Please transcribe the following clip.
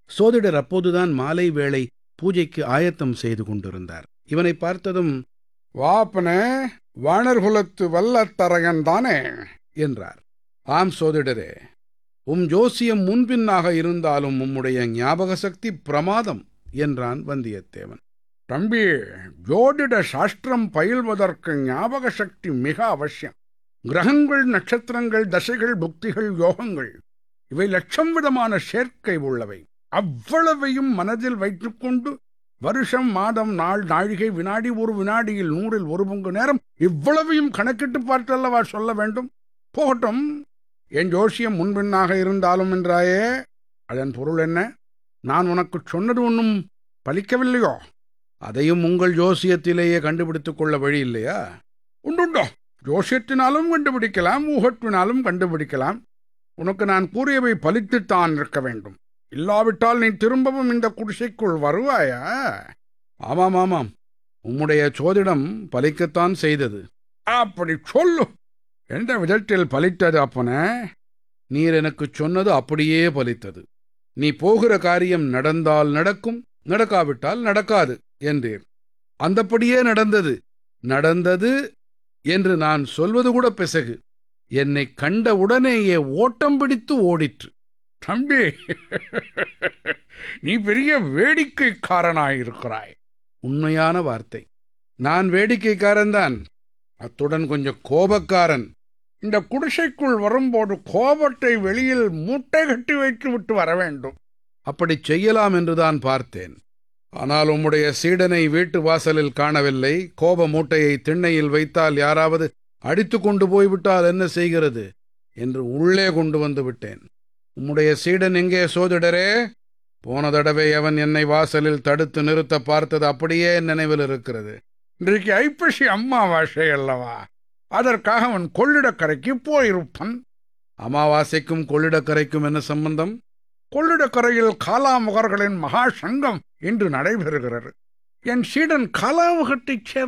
சோதிடர் அப்போதுதான் மாலை வேளை பூஜைக்கு ஆயத்தம் செய்து கொண்டிருந்தார் இவனை பார்த்ததும் வாப்பனே வாணர்குலத்து வல்லத்தரகன் தானே என்றார் ஆம் சோதிடரே உம் ஜோசியம் முன்பின்னாக இருந்தாலும் உம்முடைய ஞாபக சக்தி பிரமாதம் என்றான் வந்தியத்தேவன் தம்பி ஜோதிட சாஸ்திரம் பயில்வதற்கு ஞாபக சக்தி மிக அவசியம் கிரகங்கள் நட்சத்திரங்கள் தசைகள் புக்திகள் யோகங்கள் இவை லட்சம் விதமான சேர்க்கை உள்ளவை அவ்வளவையும் மனதில் வைத்துக்கொண்டு வருஷம் மாதம் நாள் நாழிகை வினாடி ஒரு வினாடியில் நூறில் ஒரு பங்கு நேரம் இவ்வளவையும் கணக்கிட்டு பார்த்தல்லவா சொல்ல வேண்டும் போகட்டும் என் ஜோசியம் முன்பின்னாக இருந்தாலும் என்றாயே அதன் பொருள் என்ன நான் உனக்கு சொன்னது ஒன்றும் பலிக்கவில்லையோ அதையும் உங்கள் ஜோசியத்திலேயே கண்டுபிடித்துக் கொள்ள வழி இல்லையா உண்டுண்டோ ஜோசியத்தினாலும் கண்டுபிடிக்கலாம் ஊகத்தினாலும் கண்டுபிடிக்கலாம் உனக்கு நான் கூறியவை பலித்துத்தான் இருக்க வேண்டும் இல்லாவிட்டால் நீ திரும்பவும் இந்த குடிசைக்குள் வருவாயா ஆமாம் ஆமாம் உம்முடைய சோதிடம் பலிக்கத்தான் செய்தது அப்படி சொல்லு எந்த விதத்தில் பலித்தது அப்பனே நீர் எனக்கு சொன்னது அப்படியே பலித்தது நீ போகிற காரியம் நடந்தால் நடக்கும் நடக்காவிட்டால் நடக்காது என்றீர் அந்தப்படியே நடந்தது நடந்தது என்று நான் சொல்வது கூட பிசகு என்னை கண்ட உடனேயே ஓட்டம் பிடித்து ஓடிற்று தம்பி நீ பெரிய வேடிக்கைக்காரனாயிருக்கிறாய் உண்மையான வார்த்தை நான் வேடிக்கைக்காரன்தான் அத்துடன் கொஞ்சம் கோபக்காரன் இந்த குடிசைக்குள் வரும்போது கோபத்தை வெளியில் மூட்டை கட்டி வைத்து விட்டு வர வேண்டும் அப்படி செய்யலாம் என்றுதான் பார்த்தேன் ஆனால் உம்முடைய சீடனை வீட்டு வாசலில் காணவில்லை கோப மூட்டையை திண்ணையில் வைத்தால் யாராவது அடித்து கொண்டு போய்விட்டால் என்ன செய்கிறது என்று உள்ளே கொண்டு வந்து விட்டேன் உம்முடைய சீடன் எங்கே சோதிடரே போன தடவை அவன் என்னை வாசலில் தடுத்து நிறுத்த பார்த்தது அப்படியே நினைவில் இருக்கிறது இன்றைக்கு ஐப்பசி அம்மாவாசை அல்லவா அதற்காக அவன் கொள்ளிடக்கரைக்கு போயிருப்பான் அமாவாசைக்கும் கொள்ளிடக்கரைக்கும் என்ன சம்பந்தம் கொள்ளிடக்கரையில் காலாமுகர்களின் மகா சங்கம் இன்று நடைபெறுகிறது என் சீடன் காலாமுகத்தைச் சேர்ந்த